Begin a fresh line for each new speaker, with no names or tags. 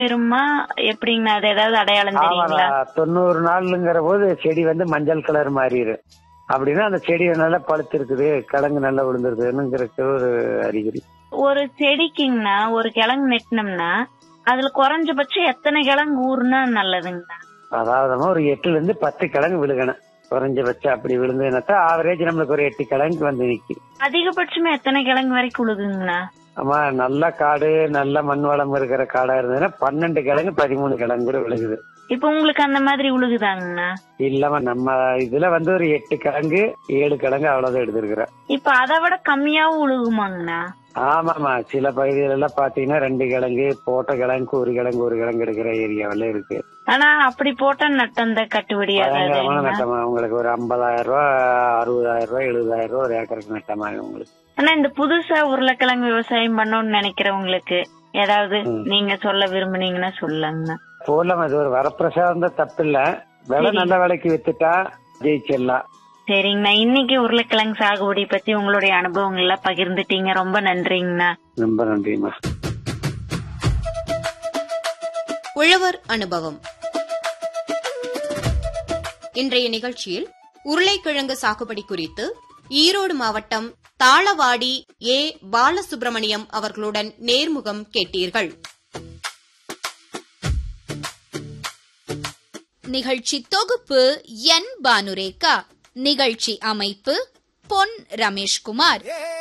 பெருமா எப்படிங்கண்ணா அது ஏதாவது அடையாளம் தெரியுங்களா
ஆமாடா தொண்ணூறு நாளுங்கிற போது செடி வந்து மஞ்சள் கலர் மாறிடும் அப்படின்னா அந்த செடி நல்லா பழுத்து இருக்குது கிழங்கு நல்லா விழுந்துருக்குதுங்கிறது ஒரு அறிகுறி
ஒரு செடிக்குங்கண்ணா ஒரு கிழங்கு நெட்டினோம்னா அதுல குறைஞ்சபட்சம் எத்தனை கிழங்கு ஊறுனா நல்லதுங்கண்ணா
அதாவது ஒரு எட்டுல இருந்து பத்து கிழங்கு விழுகணும் குறைஞ்சபட்சம் அப்படி விழுந்ததுனாக்கா ஆவரேஜ் நம்மளுக்கு ஒரு எட்டு கிழங்கு வந்து நிக்கி
அதிகபட்சமா எத்தனை கிழங்கு வரைக்கும் உழுகுங்கண்ணா
ஆமா நல்ல காடு நல்ல மண் வளம் இருக்கிற காடா இருந்ததுன்னா பன்னெண்டு கிழங்கு பதிமூணு கிழங்கு கூட விழுகுது
இப்ப உங்களுக்கு அந்த மாதிரி உழுகுதாங்கண்ணா
இல்லாம நம்ம இதுல வந்து ஒரு எட்டு கிழங்கு ஏழு கிழங்கு அவ்வளவுதான் எடுத்திருக்கிறேன்
இப்ப அதை விட கம்மியாவும் உழுகுமாங்கண்ணா
ஆமாமா சில பகுதிகள் எல்லாம் பாத்தீங்கன்னா ரெண்டு கிழங்கு போட்ட கிழங்கு ஒரு கிழங்கு ஒரு கிழங்கு எடுக்கிற ஏரியாவில இருக்கு
ஆனா அப்படி போட்டா நட்டம் தான் கட்டுப்படி
பயங்கரமான
ஆகாதுங்கண்ணா
நட்டமா உங்களுக்கு ஒரு ஐம்பதாயிரம் ரூபாய் அறுபதாயிரம் ரூபாய் எழுபதாயிரம் ரூபாய் ஒரு ஏக்கருக்கு நட்டமாகும் உங்களுக்கு
ஆனா இந்த புதுசா உருளைக்கிழங்கு விவசாயம் பண்ணணும்னு நினைக்கிறவங்களுக்கு ஏதாவது நீங்க சொல்ல விரும்புனீங்கன்னா சொல்லுங்கண்ணா
போடலாம் இது ஒரு வரப்பிரசாதம் தான் தப்பு இல்ல விலை நல்ல விலைக்கு வித்துட்டா ஜெயிச்சிடலாம்
சரிங்கண்ணா இன்னைக்கு உருளைக்கிழங்கு சாகுபடி பத்தி உங்களுடைய அனுபவங்கள் எல்லாம் பகிர்ந்துட்டீங்க ரொம்ப நன்றிங்கண்ணா
ரொம்ப நன்றிம்மா
உழவர் அனுபவம் இன்றைய நிகழ்ச்சியில் உருளைக்கிழங்கு சாகுபடி குறித்து ஈரோடு மாவட்டம் தாளவாடி ஏ பாலசுப்பிரமணியம் அவர்களுடன் நேர்முகம் கேட்டீர்கள்
நிகழ்ச்சி தொகுப்பு என் பானுரேகா நிகழ்ச்சி அமைப்பு பொன் ரமேஷ்குமார்